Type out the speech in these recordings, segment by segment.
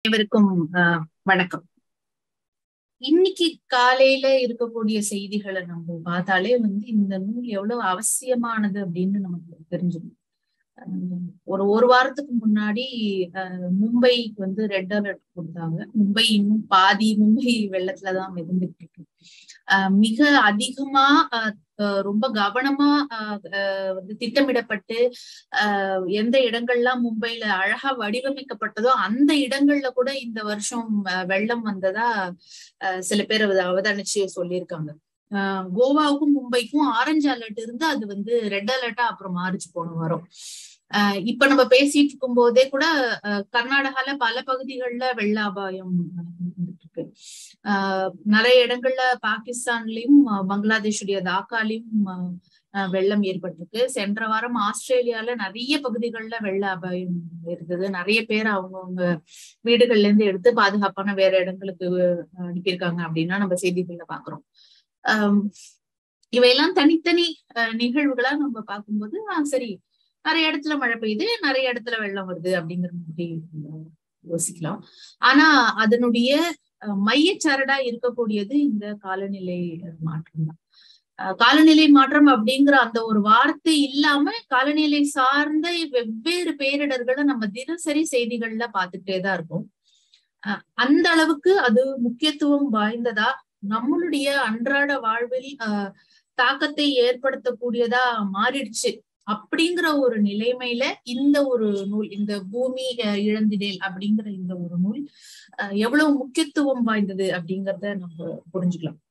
அனைவருக்கும் ஆஹ் வணக்கம் இன்னைக்கு காலையில இருக்கக்கூடிய செய்திகளை நம்ம பார்த்தாலே வந்து இந்த நூல் எவ்வளவு அவசியமானது அப்படின்னு நமக்கு தெரிஞ்சிடும் ஒரு ஒரு வாரத்துக்கு முன்னாடி மும்பைக்கு வந்து ரெட் அலர்ட் கொடுத்தாங்க மும்பை இன்னும் பாதி மும்பை வெள்ளத்துலதான் மிதந்துட்டு இருக்கு மிக அதிகமா ரொம்ப கவனமா வந்து திட்டமிடப்பட்டு எந்த இடங்கள்லாம் மும்பைல அழகா வடிவமைக்கப்பட்டதோ அந்த இடங்கள்ல கூட இந்த வருஷம் வெள்ளம் வந்ததா சில பேர் அவதானிச்சு சொல்லியிருக்காங்க கோவாவுக்கும் மும்பைக்கும் ஆரஞ்சு அலர்ட் இருந்து அது வந்து ரெட் அலர்ட்டா அப்புறம் மாறிச்சு போன வரும் ஆஹ் இப்ப நம்ம பேசிட்டு இருக்கும் போதே கூட கர்நாடகால பல பகுதிகள்ல வெள்ள அபாயம் இருக்கு ஆஹ் நிறைய இடங்கள்ல பாகிஸ்தான்லயும் பங்களாதேஷுடைய தாக்காலையும் வெள்ளம் ஏற்பட்டிருக்கு சென்ற வாரம் ஆஸ்திரேலியால நிறைய பகுதிகள்ல வெள்ள அபாயம் இருந்தது நிறைய பேர் அவங்கவுங்க வீடுகள்ல இருந்து எடுத்து பாதுகாப்பான வேற இடங்களுக்கு அனுப்பியிருக்காங்க அப்படின்னா நம்ம செய்திகள்ல பாக்குறோம் ஆஹ் இவையெல்லாம் தனித்தனி நிகழ்வுகளா நம்ம பார்க்கும்போது ஆஹ் சரி நிறைய இடத்துல மழை பெய்யுது நிறைய இடத்துல வெள்ளம் வருது அப்படிங்கிற மாதிரி யோசிக்கலாம் ஆனா அதனுடைய மையச்சரடா இருக்கக்கூடியது இந்த காலநிலை மாற்றம் தான் காலநிலை மாற்றம் அப்படிங்கிற அந்த ஒரு வார்த்தை இல்லாம காலநிலை சார்ந்த வெவ்வேறு பேரிடர்களை நம்ம தினசரி செய்திகள்ல பார்த்துட்டே தான் இருக்கோம் அந்த அளவுக்கு அது முக்கியத்துவம் வாய்ந்ததா நம்மளுடைய அன்றாட வாழ்வில் ஆஹ் தாக்கத்தை ஏற்படுத்தக்கூடியதா மாறிடுச்சு அப்படிங்கிற ஒரு நிலைமையில இந்த ஒரு நூல் இந்த பூமி இழந்திடேல் அப்படிங்கிற இந்த ஒரு நூல் எவ்வளவு முக்கியத்துவம் வாய்ந்தது அப்படிங்கிறத நம்ம புரிஞ்சுக்கலாம்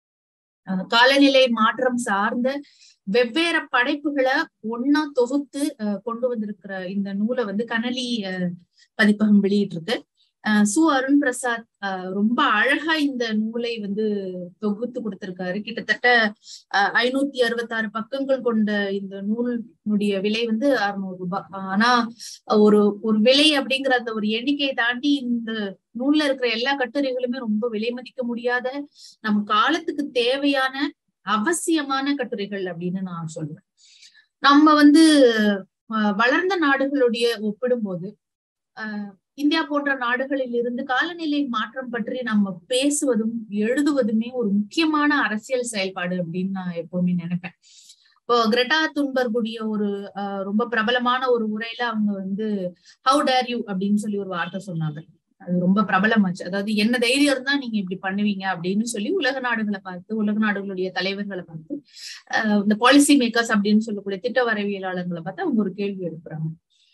காலநிலை மாற்றம் சார்ந்த வெவ்வேறு படைப்புகளை ஒன்னா தொகுத்து கொண்டு வந்திருக்கிற இந்த நூலை வந்து கனலி பதிப்பகம் வெளியிட்டிருக்கு சு அருண் பிரசாத் ரொம்ப அழகா இந்த நூலை வந்து தொகுத்து கொடுத்திருக்காரு கிட்டத்தட்ட ஐநூத்தி அறுபத்தி ஆறு பக்கங்கள் கொண்ட இந்த நூலினுடைய விலை வந்து அறுநூறு ரூபாய் ஆனா ஒரு ஒரு விலை அப்படிங்கிற அந்த ஒரு எண்ணிக்கையை தாண்டி இந்த நூல்ல இருக்கிற எல்லா கட்டுரைகளுமே ரொம்ப விலை மதிக்க முடியாத நம் காலத்துக்கு தேவையான அவசியமான கட்டுரைகள் அப்படின்னு நான் சொல்றேன் நம்ம வந்து வளர்ந்த நாடுகளுடைய ஒப்பிடும்போது ஆஹ் இந்தியா போன்ற நாடுகளில் இருந்து காலநிலை மாற்றம் பற்றி நம்ம பேசுவதும் எழுதுவதுமே ஒரு முக்கியமான அரசியல் செயல்பாடு அப்படின்னு நான் எப்பவுமே நினைப்பேன் இப்போ கிரெட்டா துன்பர்குடைய ஒரு ரொம்ப பிரபலமான ஒரு உரையில அவங்க வந்து ஹவு டேர் யூ அப்படின்னு சொல்லி ஒரு வார்த்தை சொன்னாங்க அது ரொம்ப பிரபலமாச்சு அதாவது என்ன தைரியம் இருந்தா நீங்க இப்படி பண்ணுவீங்க அப்படின்னு சொல்லி உலக நாடுகளை பார்த்து உலக நாடுகளுடைய தலைவர்களை பார்த்து இந்த பாலிசி மேக்கர்ஸ் அப்படின்னு சொல்லக்கூடிய திட்ட வரவியலாளர்களை பார்த்து அவங்க ஒரு கேள்வி எழுப்புறாங்க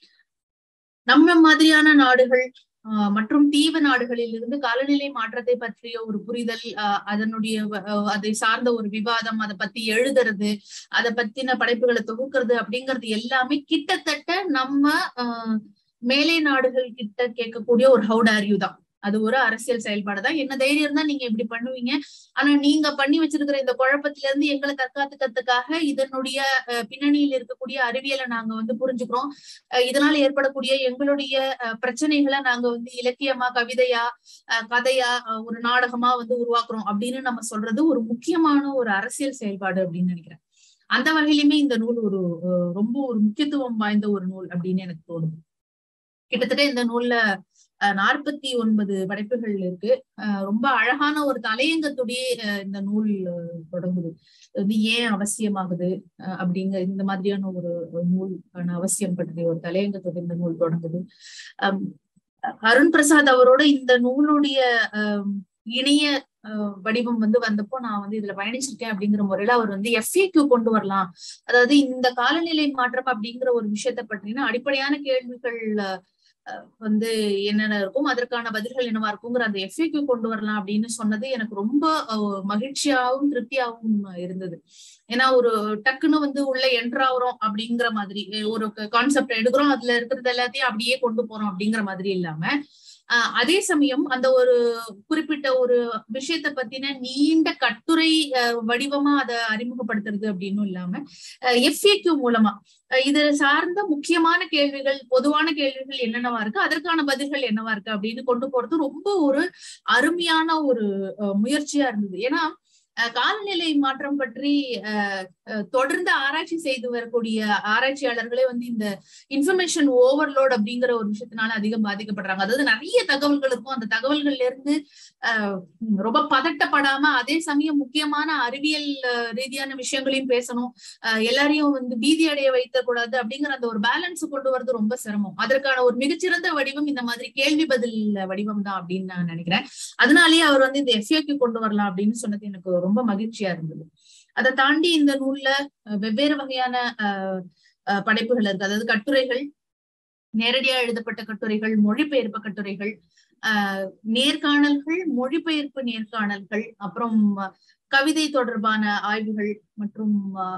நம்ம மாதிரியான நாடுகள் மற்றும் தீவு நாடுகளில் இருந்து காலநிலை மாற்றத்தை பற்றிய ஒரு புரிதல் அதனுடைய அதை சார்ந்த ஒரு விவாதம் அதை பத்தி எழுதுறது அதை பத்தின படைப்புகளை தொகுக்கிறது அப்படிங்கிறது எல்லாமே கிட்டத்தட்ட நம்ம மேலை நாடுகள் கிட்ட கேட்கக்கூடிய ஒரு ஹவுடாரியூ தான் அது ஒரு அரசியல் செயல்பாடு தான் என்ன தைரியம் தான் நீங்க இப்படி பண்ணுவீங்க ஆனா நீங்க பண்ணி வச்சிருக்கிற இந்த குழப்பத்தில இருந்து எங்களை தற்காத்துக்கிறதுக்காக இதனுடைய பின்னணியில் இருக்கக்கூடிய அறிவியலை நாங்க வந்து புரிஞ்சுக்கிறோம் இதனால ஏற்படக்கூடிய எங்களுடைய பிரச்சனைகளை நாங்க வந்து இலக்கியமா கவிதையா கதையா ஒரு நாடகமா வந்து உருவாக்குறோம் அப்படின்னு நம்ம சொல்றது ஒரு முக்கியமான ஒரு அரசியல் செயல்பாடு அப்படின்னு நினைக்கிறேன் அந்த வகையிலுமே இந்த நூல் ஒரு ரொம்ப ஒரு முக்கியத்துவம் வாய்ந்த ஒரு நூல் அப்படின்னு எனக்கு தோணுது கிட்டத்தட்ட இந்த நூல்ல நாற்பத்தி ஒன்பது படைப்புகள் இருக்கு ரொம்ப அழகான ஒரு தலையங்கத்துடைய இந்த நூல் தொடங்குது இது ஏன் அவசியமாகுது அப்படிங்கிற இந்த மாதிரியான ஒரு நூலுக்கான அவசியம் பற்றிய ஒரு தலையங்கத்துடைய இந்த நூல் தொடங்குது அருண் பிரசாத் அவரோட இந்த நூலுடைய இணைய வடிவம் வந்து வந்தப்போ நான் வந்து இதுல பயணிச்சிருக்கேன் அப்படிங்கிற முறையில அவர் வந்து எஃப்ஏக்யூ கொண்டு வரலாம் அதாவது இந்த காலநிலை மாற்றம் அப்படிங்கிற ஒரு விஷயத்த பற்றின அடிப்படையான கேள்விகள் வந்து என்னென்ன இருக்கும் அதற்கான பதில்கள் என்னவா இருக்குங்கிற அந்த எஃப்ஏக்யூ கொண்டு வரலாம் அப்படின்னு சொன்னது எனக்கு ரொம்ப மகிழ்ச்சியாகவும் திருப்தியாகவும் இருந்தது ஏன்னா ஒரு டக்குன்னு வந்து உள்ள என்ட்ராகிறோம் அப்படிங்கிற மாதிரி ஒரு கான்செப்ட் எடுக்கிறோம் அதுல இருக்கிறது எல்லாத்தையும் அப்படியே கொண்டு போறோம் அப்படிங்கிற மாதிரி இல்லாம அதே சமயம் அந்த ஒரு குறிப்பிட்ட ஒரு விஷயத்த பத்தின நீண்ட கட்டுரை வடிவமா அதை அறிமுகப்படுத்துறது அப்படின்னு இல்லாம எஃப்ஏக்யூ மூலமா இது சார்ந்த முக்கியமான கேள்விகள் பொதுவான கேள்விகள் என்னென்னவா இருக்கு அதற்கான பதில்கள் என்னவா இருக்கு அப்படின்னு கொண்டு போறது ரொம்ப ஒரு அருமையான ஒரு முயற்சியா இருந்தது ஏன்னா காலநிலை மாற்றம் பற்றி தொடர்ந்து ஆராய்ச்சி செய்து வரக்கூடிய ஆராய்ச்சியாளர்களே வந்து இந்த இன்ஃபர்மேஷன் ஓவர்லோட் அப்படிங்கிற ஒரு விஷயத்தினால அதிகம் பாதிக்கப்படுறாங்க அதாவது நிறைய தகவல்கள் இருக்கும் அந்த தகவல்கள்ல இருந்து ரொம்ப பதட்டப்படாம அதே சமயம் முக்கியமான அறிவியல் ரீதியான விஷயங்களையும் பேசணும் எல்லாரையும் வந்து பீதி அடைய வைத்த கூடாது அப்படிங்கிற அந்த ஒரு பேலன்ஸ் கொண்டு வரது ரொம்ப சிரமம் அதற்கான ஒரு மிகச்சிறந்த வடிவம் இந்த மாதிரி கேள்வி பதில் வடிவம் தான் அப்படின்னு நான் நினைக்கிறேன் அதனாலேயே அவர் வந்து இந்த எஃப்ஏக்கு கொண்டு வரலாம் அப்படின்னு சொன்னது எனக்கு ரொம்ப மகிழ்ச்சியா இருந்தது அதை தாண்டி இந்த நூல்ல வெவ்வேறு வகையான படைப்புகள் இருக்கு அதாவது கட்டுரைகள் நேரடியா எழுதப்பட்ட கட்டுரைகள் மொழிபெயர்ப்பு கட்டுரைகள் ஆஹ் நேர்காணல்கள் மொழிபெயர்ப்பு நேர்காணல்கள் அப்புறம் கவிதை தொடர்பான ஆய்வுகள் மற்றும்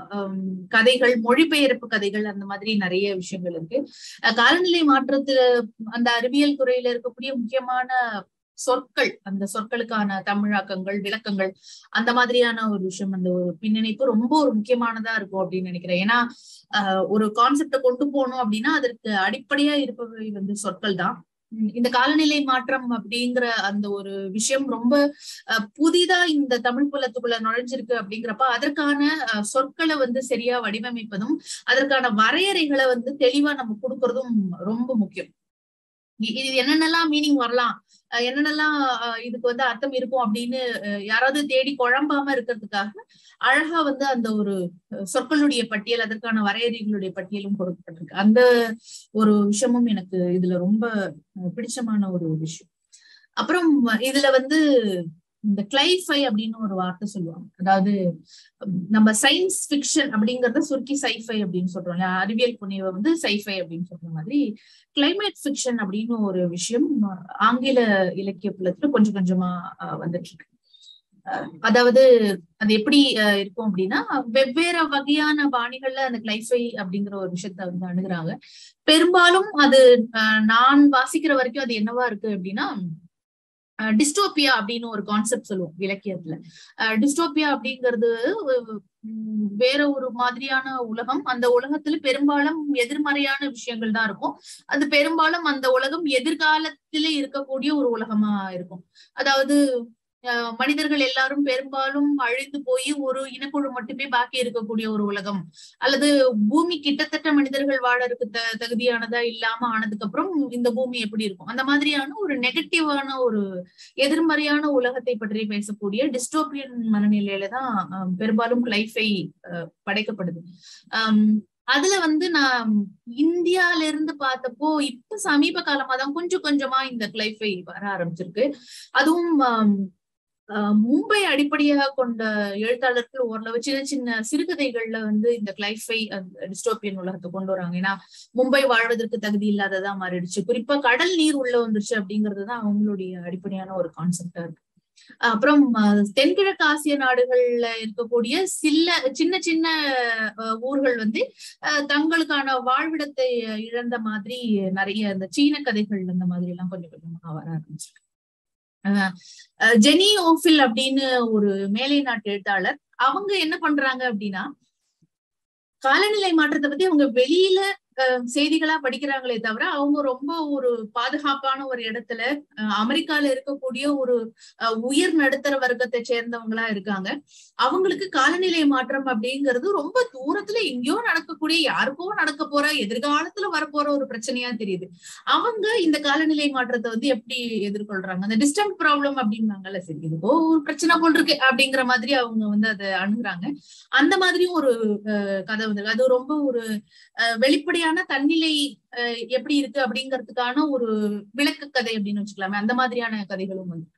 கதைகள் மொழிபெயர்ப்பு கதைகள் அந்த மாதிரி நிறைய விஷயங்கள் இருக்கு காலநிலை மாற்றத்துல அந்த அறிவியல் துறையில இருக்கக்கூடிய முக்கியமான சொற்கள் அந்த சொற்களுக்கான தமிழாக்கங்கள் விளக்கங்கள் அந்த மாதிரியான ஒரு விஷயம் அந்த ஒரு பின்னிணைப்பு ரொம்ப ஒரு முக்கியமானதா இருக்கும் அப்படின்னு நினைக்கிறேன் ஏன்னா ஒரு கான்செப்டை கொண்டு போகணும் அப்படின்னா அதற்கு அடிப்படையா இருப்பவை வந்து சொற்கள் தான் இந்த காலநிலை மாற்றம் அப்படிங்கிற அந்த ஒரு விஷயம் ரொம்ப புதிதா இந்த தமிழ் புலத்துக்குள்ள நுழைஞ்சிருக்கு அப்படிங்கிறப்ப அதற்கான சொற்களை வந்து சரியா வடிவமைப்பதும் அதற்கான வரையறைகளை வந்து தெளிவா நம்ம கொடுக்கறதும் ரொம்ப முக்கியம் இது என்னென்னலாம் மீனிங் வரலாம் என்னென்னலாம் இதுக்கு வந்து அர்த்தம் இருக்கும் அப்படின்னு யாராவது தேடி குழம்பாம இருக்கிறதுக்காக அழகா வந்து அந்த ஒரு சொற்களுடைய பட்டியல் அதற்கான வரையறைகளுடைய பட்டியலும் கொடுக்கப்பட்டிருக்கு அந்த ஒரு விஷயமும் எனக்கு இதுல ரொம்ப பிடிச்சமான ஒரு விஷயம் அப்புறம் இதுல வந்து இந்த கிளைஃபை அப்படின்னு ஒரு வார்த்தை சொல்லுவாங்க அதாவது நம்ம சயின்ஸ் ஃபிக்ஷன் அப்படிங்கறத சுருக்கி சைஃபை அப்படின்னு சொல்றோம் அறிவியல் புனைவை வந்து சைஃபை அப்படின்னு சொல்ற மாதிரி கிளைமேட் ஃபிக்ஷன் அப்படின்னு ஒரு விஷயம் ஆங்கில இலக்கிய புலத்துல கொஞ்சம் கொஞ்சமா வந்துட்டு இருக்கு அதாவது அது எப்படி இருக்கும் அப்படின்னா வெவ்வேறு வகையான பாணிகள்ல அந்த கிளைஃபை அப்படிங்கிற ஒரு விஷயத்த வந்து அணுகுறாங்க பெரும்பாலும் அது நான் வாசிக்கிற வரைக்கும் அது என்னவா இருக்கு அப்படின்னா டிஸ்டோபியா அப்படின்னு ஒரு கான்செப்ட் சொல்லுவோம் இலக்கியத்துல டிஸ்டோபியா அப்படிங்கிறது வேற ஒரு மாதிரியான உலகம் அந்த உலகத்துல பெரும்பாலும் எதிர்மறையான விஷயங்கள் தான் இருக்கும் அது பெரும்பாலும் அந்த உலகம் எதிர்காலத்திலே இருக்கக்கூடிய ஒரு உலகமா இருக்கும் அதாவது மனிதர்கள் எல்லாரும் பெரும்பாலும் அழிந்து போய் ஒரு இனக்குழு மட்டுமே பாக்கி இருக்கக்கூடிய ஒரு உலகம் அல்லது பூமி கிட்டத்தட்ட மனிதர்கள் வாழறதுக்கு த தகுதியானதா இல்லாம ஆனதுக்கு அப்புறம் இந்த பூமி எப்படி இருக்கும் அந்த மாதிரியான ஒரு நெகட்டிவான ஒரு எதிர்மறையான உலகத்தை பற்றி பேசக்கூடிய டிஸ்டோபியன் மனநிலையில தான் பெரும்பாலும் கிளைஃபை படைக்கப்படுது ஆஹ் அதுல வந்து நான் இந்தியால இருந்து பார்த்தப்போ இப்ப சமீப காலமா தான் கொஞ்சம் கொஞ்சமா இந்த கிளைஃபை வர ஆரம்பிச்சிருக்கு அதுவும் மும்பை அடிப்படையாக கொண்ட எழுத்தாளர்கள் ஓரளவு சின்ன சின்ன சிறுகதைகள்ல வந்து இந்த கிளைஃபை டிஸ்டோப்பியன் உலகத்தை கொண்டு வராங்க ஏன்னா மும்பை வாழ்வதற்கு தகுதி இல்லாததா மாறிடுச்சு குறிப்பா கடல் நீர் உள்ள வந்துருச்சு அப்படிங்கிறது தான் அவங்களுடைய அடிப்படையான ஒரு கான்செப்டா இருக்கு அப்புறம் தென்கிழக்கு ஆசிய நாடுகள்ல இருக்கக்கூடிய சில சின்ன சின்ன ஊர்கள் வந்து தங்களுக்கான வாழ்விடத்தை இழந்த மாதிரி நிறைய இந்த சீன கதைகள் அந்த மாதிரி எல்லாம் கொஞ்சம் கொஞ்சமா வர ஆரம்பிச்சிருக்கு ஜெனி ஓஃபில் அப்படின்னு ஒரு மேலை நாட்டு எழுத்தாளர் அவங்க என்ன பண்றாங்க அப்படின்னா காலநிலை மாற்றத்தை பத்தி அவங்க வெளியில செய்திகளா படிக்கிறாங்களே தவிர அவங்க ரொம்ப ஒரு பாதுகாப்பான ஒரு இடத்துல அமெரிக்கால இருக்கக்கூடிய ஒரு உயர் நடுத்தர வர்க்கத்தை சேர்ந்தவங்களா இருக்காங்க அவங்களுக்கு காலநிலை மாற்றம் அப்படிங்கிறது ரொம்ப தூரத்துல எங்கேயோ நடக்கக்கூடிய யாருக்கோ நடக்க போற எதிர்காலத்துல வரப்போற ஒரு பிரச்சனையா தெரியுது அவங்க இந்த காலநிலை மாற்றத்தை வந்து எப்படி எதிர்கொள்றாங்க அந்த டிஸ்டன்ட் ப்ராப்ளம் அப்படின்னாங்கல்ல சரி இதுக்கோ ஒரு பிரச்சனை போல் இருக்கு அப்படிங்கிற மாதிரி அவங்க வந்து அதை அணுகுறாங்க அந்த மாதிரியும் ஒரு கதை வந்து அது ரொம்ப ஒரு வெளிப்படையான தன்னிலை எப்படி இருக்கு அப்படிங்கிறதுக்கான ஒரு விளக்க கதை அப்படின்னு வச்சுக்கலாமே அந்த மாதிரியான கதைகளும் வந்து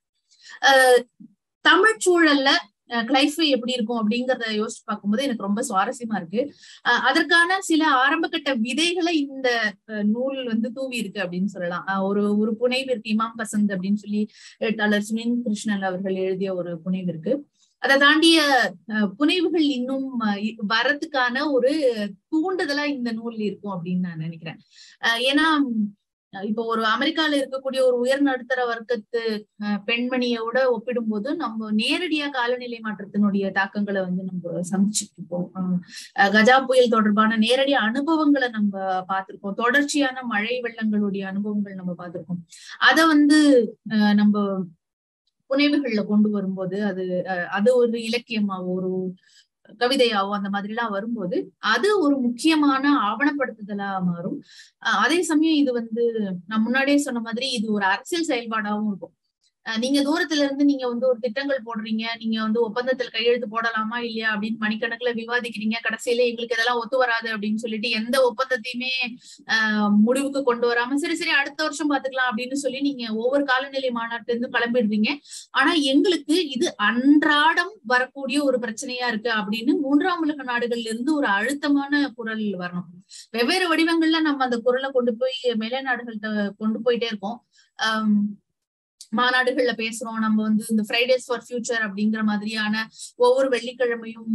தமிழ் சூழல்ல கிளைஃபை எப்படி இருக்கும் அப்படிங்கறத யோசிச்சு பார்க்கும்போது எனக்கு ரொம்ப சுவாரஸ்யமா இருக்கு அதற்கான சில ஆரம்ப கட்ட விதைகளை இந்த நூல் வந்து தூவி இருக்கு அப்படின்னு சொல்லலாம் ஒரு ஒரு புனைவு இருக்கு இமாம் பசந்த் அப்படின்னு சொல்லி எழுத்தாளர் சுனின் கிருஷ்ணன் அவர்கள் எழுதிய ஒரு புனைவு இருக்கு அதை தாண்டிய புனைவுகள் இன்னும் வரதுக்கான ஒரு தூண்டுதலா இந்த நூல் இருக்கும் அப்படின்னு நான் நினைக்கிறேன் ஏன்னா இப்போ ஒரு அமெரிக்கால இருக்கக்கூடிய ஒரு உயர் நடுத்தர வர்க்கத்து பெண்மணியோட ஒப்பிடும்போது நம்ம நேரடியா காலநிலை மாற்றத்தினுடைய தாக்கங்களை வந்து நம்ம சந்திச்சுருப்போம் கஜா புயல் தொடர்பான நேரடி அனுபவங்களை நம்ம பார்த்திருக்கோம் தொடர்ச்சியான மழை வெள்ளங்களுடைய அனுபவங்கள் நம்ம பார்த்திருக்கோம் அத வந்து நம்ம புனைவுகள்ல கொண்டு வரும்போது அது அது ஒரு இலக்கியமாவோ ஒரு கவிதையாவோ அந்த மாதிரி எல்லாம் வரும்போது அது ஒரு முக்கியமான ஆவணப்படுத்துதலா மாறும் அதே சமயம் இது வந்து நான் முன்னாடியே சொன்ன மாதிரி இது ஒரு அரசியல் செயல்பாடாவும் இருக்கும் நீங்க தூரத்துல இருந்து நீங்க வந்து ஒரு திட்டங்கள் போடுறீங்க நீங்க வந்து ஒப்பந்தத்தில் கையெழுத்து போடலாமா இல்லையா அப்படின்னு மணிக்கணக்குல விவாதிக்கிறீங்க கடைசியில எங்களுக்கு இதெல்லாம் ஒத்து வராது அப்படின்னு சொல்லிட்டு எந்த ஒப்பந்தத்தையுமே ஆஹ் முடிவுக்கு கொண்டு வராம சரி சரி அடுத்த வருஷம் பாத்துக்கலாம் அப்படின்னு சொல்லி நீங்க ஒவ்வொரு காலநிலை மாநாட்டுல இருந்து கிளம்பிடுறீங்க ஆனா எங்களுக்கு இது அன்றாடம் வரக்கூடிய ஒரு பிரச்சனையா இருக்கு அப்படின்னு மூன்றாம் உலக நாடுகள்ல இருந்து ஒரு அழுத்தமான குரல் வரணும் வெவ்வேறு வடிவங்கள்ல நம்ம அந்த குரலை கொண்டு போய் மேலை நாடுகள்கிட்ட கொண்டு போயிட்டே இருக்கோம் ஆஹ் மாநாடுகள்ல பேசுறோம் நம்ம வந்து இந்த ஃப்ரைடேஸ் ஃபார் ஃபியூச்சர் அப்படிங்கிற மாதிரியான ஒவ்வொரு வெள்ளிக்கிழமையும்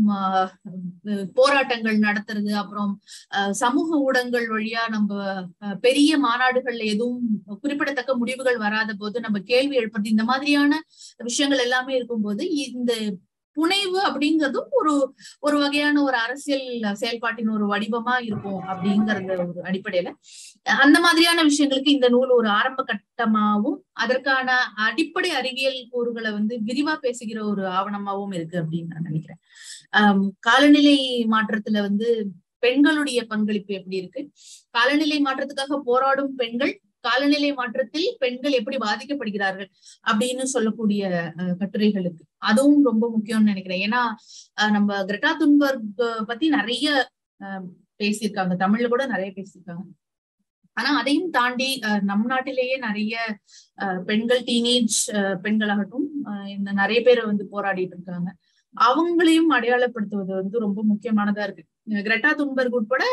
போராட்டங்கள் நடத்துறது அப்புறம் சமூக ஊடகங்கள் வழியா நம்ம பெரிய மாநாடுகள்ல எதுவும் குறிப்பிடத்தக்க முடிவுகள் வராத போது நம்ம கேள்வி எழுப்புறது இந்த மாதிரியான விஷயங்கள் எல்லாமே இருக்கும்போது இந்த புனைவு அப்படிங்கிறதும் ஒரு ஒரு வகையான ஒரு அரசியல் செயல்பாட்டின் ஒரு வடிவமா இருக்கும் அப்படிங்கறத ஒரு அடிப்படையில அந்த மாதிரியான விஷயங்களுக்கு இந்த நூல் ஒரு ஆரம்ப கட்டமாவும் அதற்கான அடிப்படை அறிவியல் கூறுகளை வந்து விரிவா பேசுகிற ஒரு ஆவணமாவும் இருக்கு அப்படின்னு நான் நினைக்கிறேன் ஆஹ் காலநிலை மாற்றத்துல வந்து பெண்களுடைய பங்களிப்பு எப்படி இருக்கு காலநிலை மாற்றத்துக்காக போராடும் பெண்கள் காலநிலை மாற்றத்தில் பெண்கள் எப்படி பாதிக்கப்படுகிறார்கள் அப்படின்னு சொல்லக்கூடிய கட்டுரைகளுக்கு அதுவும் ரொம்ப முக்கியம்னு நினைக்கிறேன் ஏன்னா நம்ம கிரெட்டா துன்பர்க் பத்தி நிறைய பேசியிருக்காங்க தமிழ்ல கூட நிறைய பேசியிருக்காங்க ஆனா அதையும் தாண்டி நம் நாட்டிலேயே நிறைய பெண்கள் டீனேஜ் பெண்களாகட்டும் இந்த நிறைய பேர் வந்து போராடிட்டு இருக்காங்க அவங்களையும் அடையாளப்படுத்துவது வந்து ரொம்ப முக்கியமானதா இருக்கு கிரெட்டா துன்பர்க் உட்பட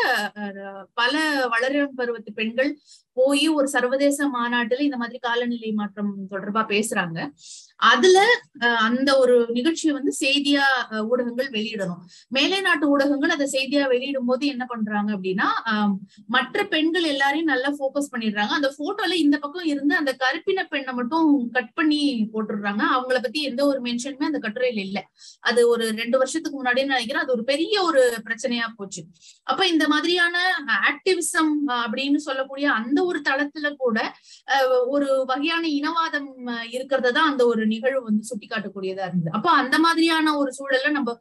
பல வளரும் பருவத்து பெண்கள் போய் ஒரு சர்வதேச மாநாட்டுல இந்த மாதிரி காலநிலை மாற்றம் தொடர்பா பேசுறாங்க அதுல அந்த ஒரு நிகழ்ச்சியை வந்து செய்தியா ஊடகங்கள் வெளியிடணும் மேலை நாட்டு ஊடகங்கள் அதை செய்தியா வெளியிடும் போது என்ன பண்றாங்க அப்படின்னா மற்ற பெண்கள் எல்லாரையும் நல்லா போக்கஸ் பண்ணிடுறாங்க அந்த போட்டோல இந்த பக்கம் இருந்து அந்த கருப்பின பெண்ணை மட்டும் கட் பண்ணி போட்டுடுறாங்க அவங்கள பத்தி எந்த ஒரு மென்ஷனுமே அந்த கட்டுரையில இல்ல அது ஒரு ரெண்டு வருஷத்துக்கு முன்னாடியே நினைக்கிறேன் அது ஒரு பெரிய ஒரு பிரச்சனையா போச்சு அப்ப இந்த மாதிரியான ஆக்டிவிசம் அப்படின்னு சொல்லக்கூடிய அந்த ஒரு தளத்துல கூட ஒரு வகையான இனவாதம் இருக்கிறத தான் அந்த ஒரு நிகழ்வு வந்து சுட்டி காட்டக்கூடியதா இருந்தது அப்ப அந்த மாதிரியான ஒரு சூழல்ல நம்ம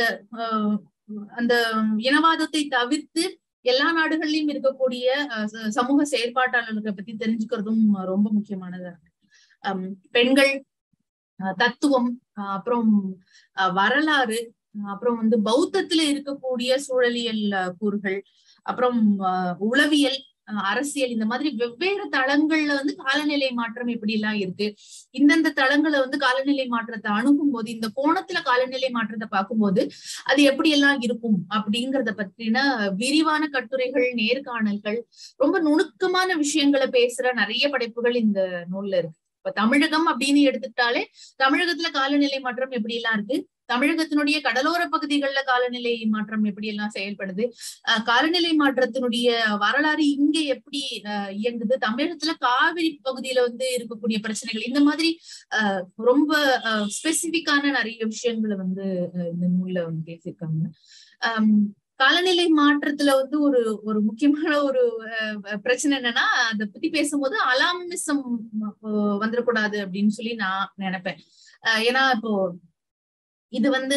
அந்த இனவாதத்தை தவிர்த்து எல்லா நாடுகள்லயும் இருக்கக்கூடிய சமூக செயற்பாட்டாளர்களை பத்தி தெரிஞ்சுக்கிறதும் ரொம்ப முக்கியமானதா இருக்கு பெண்கள் தத்துவம் அப்புறம் வரலாறு அப்புறம் வந்து பௌத்தத்துல இருக்கக்கூடிய சூழலியல் கூறுகள் அப்புறம் உளவியல் அரசியல் இந்த மாதிரி வெவ்வேறு தளங்கள்ல வந்து காலநிலை மாற்றம் எப்படி எல்லாம் இருக்கு இந்தந்த தளங்களை வந்து காலநிலை மாற்றத்தை அணுகும் போது இந்த கோணத்துல காலநிலை மாற்றத்தை பார்க்கும்போது அது எப்படி எல்லாம் இருக்கும் அப்படிங்கறத பற்றின விரிவான கட்டுரைகள் நேர்காணல்கள் ரொம்ப நுணுக்கமான விஷயங்களை பேசுற நிறைய படைப்புகள் இந்த நூல்ல இருக்கு இப்ப தமிழகம் அப்படின்னு எடுத்துக்கிட்டாலே தமிழகத்துல காலநிலை மாற்றம் எப்படி எல்லாம் இருக்கு தமிழகத்தினுடைய கடலோர பகுதிகள்ல காலநிலை மாற்றம் எப்படி எல்லாம் செயல்படுது காலநிலை மாற்றத்தினுடைய வரலாறு இங்க எப்படி இயங்குது தமிழகத்துல காவிரி பகுதியில வந்து இருக்கக்கூடிய பிரச்சனைகள் இந்த மாதிரி ரொம்ப ஸ்பெசிபிக்கான நிறைய விஷயங்களை வந்து இந்த நூல்ல வந்து பேசியிருக்காங்க காலநிலை மாற்றத்துல வந்து ஒரு ஒரு முக்கியமான ஒரு பிரச்சனை என்னன்னா அதை பத்தி பேசும்போது அலாமிசம் வந்துடக்கூடாது அப்படின்னு சொல்லி நான் நினைப்பேன் ஏன்னா இப்போ இது வந்து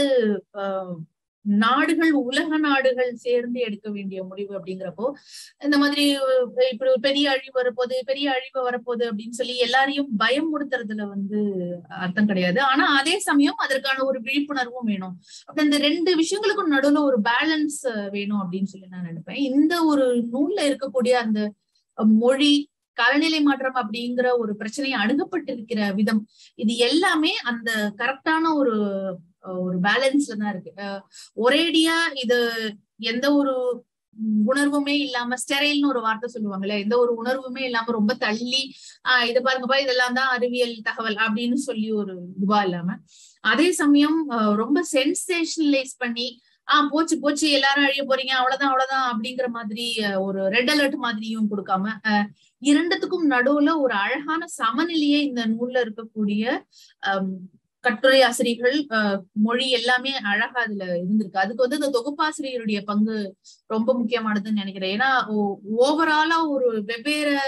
நாடுகள் உலக நாடுகள் சேர்ந்து எடுக்க வேண்டிய முடிவு அப்படிங்கிறப்போ இந்த மாதிரி இப்படி பெரிய அழிவு வரப்போகுது பெரிய அழிவு வரப்போகுது அப்படின்னு சொல்லி எல்லாரையும் பயம் கொடுத்துறதுல வந்து அர்த்தம் கிடையாது ஆனா அதே சமயம் அதற்கான ஒரு விழிப்புணர்வும் வேணும் அப்ப இந்த ரெண்டு விஷயங்களுக்கும் நடுவுல ஒரு பேலன்ஸ் வேணும் அப்படின்னு சொல்லி நான் நினைப்பேன் இந்த ஒரு நூல்ல இருக்கக்கூடிய அந்த மொழி காலநிலை மாற்றம் அப்படிங்கிற ஒரு பிரச்சனையை அணுகப்பட்டிருக்கிற விதம் இது எல்லாமே அந்த கரெக்டான ஒரு ஒரு பேலன்ஸ்ல தான் இருக்கு ஒரேடியா இது எந்த ஒரு உணர்வுமே இல்லாம ஸ்டெரைல்னு ஒரு வார்த்தை சொல்லுவாங்கல்ல எந்த ஒரு உணர்வுமே இல்லாம ரொம்ப தள்ளி ஆஹ் இது பாருங்கப்பா இதெல்லாம் தான் அறிவியல் தகவல் அப்படின்னு சொல்லி ஒரு இதுவா இல்லாம அதே சமயம் ரொம்ப சென்சேஷனலைஸ் பண்ணி ஆஹ் போச்சு போச்சு எல்லாரும் அழிய போறீங்க அவ்வளவுதான் அவ்வளவுதான் அப்படிங்கிற மாதிரி ஒரு ரெட் அலர்ட் மாதிரியும் கொடுக்காம இரண்டுத்துக்கும் நடுவுல ஒரு அழகான சமநிலையே இந்த நூல்ல இருக்கக்கூடிய கட்டுரை ஆசிரியர்கள் மொழி எல்லாமே அழகா அதுல இருந்திருக்கு அதுக்கு வந்து இந்த தொகுப்பாசிரியருடைய பங்கு ரொம்ப முக்கியமானதுன்னு நினைக்கிறேன் ஏன்னா ஓவராலா ஒரு வெவ்வேறு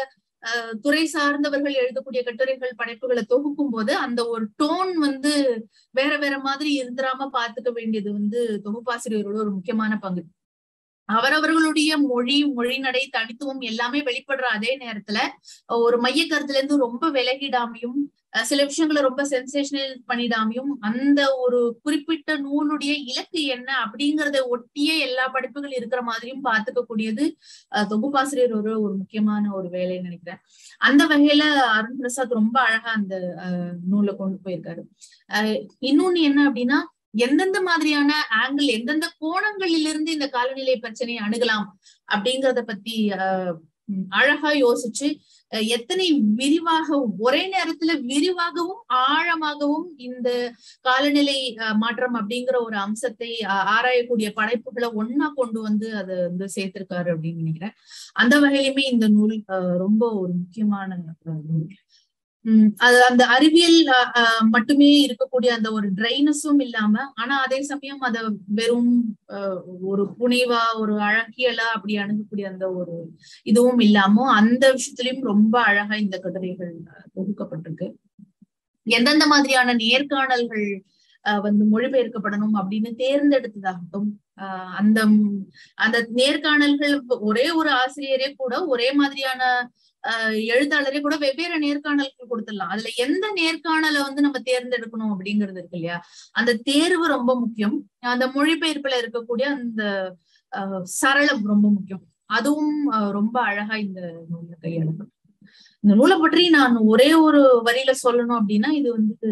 துறை சார்ந்தவர்கள் எழுதக்கூடிய கட்டுரைகள் படைப்புகளை தொகுக்கும் போது அந்த ஒரு டோன் வந்து வேற வேற மாதிரி இருந்துராம பாத்துக்க வேண்டியது வந்து தொகுப்பாசிரியரோட ஒரு முக்கியமான பங்கு அவரவர்களுடைய மொழி மொழிநடை தனித்துவம் எல்லாமே வெளிப்படுற அதே நேரத்துல ஒரு மைய கருத்துல இருந்து ரொம்ப விலகிடாமையும் சில விஷயங்களை ரொம்ப சென்சேஷனல் பண்ணிடாமையும் அந்த ஒரு குறிப்பிட்ட நூலுடைய இலக்கு என்ன அப்படிங்கறத ஒட்டியே எல்லா படைப்புகள் இருக்கிற மாதிரியும் பார்த்துக்க கூடியது தொகுப்பாசிரியர் ஒரு ஒரு முக்கியமான ஒரு வேலைன்னு நினைக்கிறேன் அந்த வகையில அருண் பிரசாத் ரொம்ப அழகா அந்த நூலை கொண்டு போயிருக்காரு அஹ் இன்னொன்னு என்ன அப்படின்னா எந்தெந்த மாதிரியான ஆங்கிள் எந்தெந்த கோணங்களிலிருந்து இந்த காலநிலை பிரச்சனையை அணுகலாம் அப்படிங்கறத பத்தி அஹ் அழகா யோசிச்சு எத்தனை விரிவாகவும் ஒரே நேரத்துல விரிவாகவும் ஆழமாகவும் இந்த காலநிலை மாற்றம் அப்படிங்கிற ஒரு அம்சத்தை ஆராயக்கூடிய படைப்புகளை ஒன்னா கொண்டு வந்து அதை வந்து சேர்த்திருக்காரு அப்படின்னு நினைக்கிறேன் அந்த வகையிலுமே இந்த நூல் ரொம்ப ஒரு முக்கியமான நூல் உம் அது அந்த அறிவியல் மட்டுமே இருக்கக்கூடிய அந்த ஒரு ட்ரைனஸும் இல்லாம ஆனா அதே சமயம் அத வெறும் ஒரு புனைவா ஒரு அழகியலா அப்படி அணுகக்கூடிய அந்த ஒரு இதுவும் இல்லாம அந்த விஷயத்திலயும் ரொம்ப அழகா இந்த கட்டுரைகள் தொகுக்கப்பட்டிருக்கு எந்தெந்த மாதிரியான நேர்காணல்கள் வந்து மொழிபெயர்க்கப்படணும் அப்படின்னு தேர்ந்தெடுத்ததாகட்டும் ஆஹ் அந்த அந்த நேர்காணல்கள் ஒரே ஒரு ஆசிரியரே கூட ஒரே மாதிரியான எழுத்தாளரே கூட வெவ்வேறு நேர்காணல்கள் கொடுத்துடலாம் அதுல எந்த நேர்காணலை வந்து நம்ம தேர்ந்தெடுக்கணும் அப்படிங்கிறது இருக்கு இல்லையா அந்த தேர்வு ரொம்ப முக்கியம் அந்த மொழிபெயர்ப்புல இருக்கக்கூடிய அந்த சரளம் ரொம்ப முக்கியம் அதுவும் ரொம்ப அழகா இந்த நூல்ல கையாளப்படும் இந்த நூலை பற்றி நான் ஒரே ஒரு வரியில சொல்லணும் அப்படின்னா இது வந்து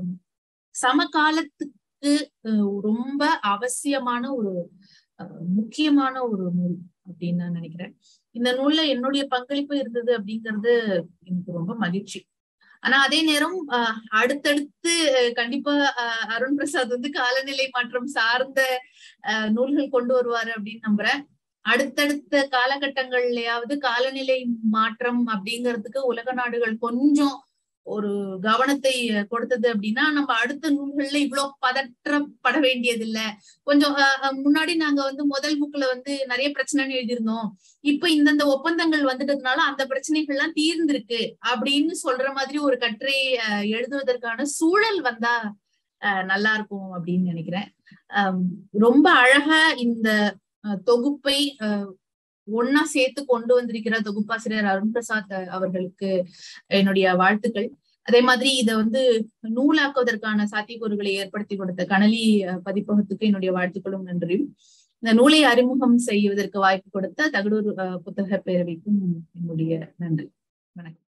சமகாலத்துக்கு ரொம்ப அவசியமான ஒரு முக்கியமான ஒரு நூல் அப்படின்னு நான் நினைக்கிறேன் இந்த நூல்ல என்னுடைய பங்களிப்பு இருந்தது அப்படிங்கிறது எனக்கு ரொம்ப மகிழ்ச்சி ஆனா அதே நேரம் அஹ் அடுத்தடுத்து கண்டிப்பா அருண் பிரசாத் வந்து காலநிலை மாற்றம் சார்ந்த நூல்கள் கொண்டு வருவாரு அப்படின்னு நம்புறேன் அடுத்தடுத்த காலகட்டங்கள்லயாவது காலநிலை மாற்றம் அப்படிங்கிறதுக்கு உலக நாடுகள் கொஞ்சம் ஒரு கவனத்தை கொடுத்தது அப்படின்னா நம்ம அடுத்த நூல்கள்ல இவ்வளவு பதற்றப்பட வேண்டியது இல்ல கொஞ்சம் முன்னாடி நாங்க வந்து முதல் புக்ல வந்து நிறைய பிரச்சனைன்னு எழுதியிருந்தோம் இப்ப இந்தந்த ஒப்பந்தங்கள் வந்துட்டதுனால அந்த பிரச்சனைகள் எல்லாம் தீர்ந்திருக்கு அப்படின்னு சொல்ற மாதிரி ஒரு கட்டுரை எழுதுவதற்கான சூழல் வந்தா நல்லா இருக்கும் அப்படின்னு நினைக்கிறேன் ரொம்ப அழகா இந்த தொகுப்பை ஒன்னா சேர்த்து கொண்டு வந்திருக்கிற தொகுப்பாசிரியர் அருண் பிரசாத் அவர்களுக்கு என்னுடைய வாழ்த்துக்கள் அதே மாதிரி இத வந்து நூலாக்குவதற்கான சாத்தியக்கூறுகளை ஏற்படுத்தி கொடுத்த கனலி பதிப்பகத்துக்கு என்னுடைய வாழ்த்துக்களும் நன்றியும் இந்த நூலை அறிமுகம் செய்வதற்கு வாய்ப்பு கொடுத்த தகடூர் புத்தக பேரவைக்கும் என்னுடைய நன்றி வணக்கம்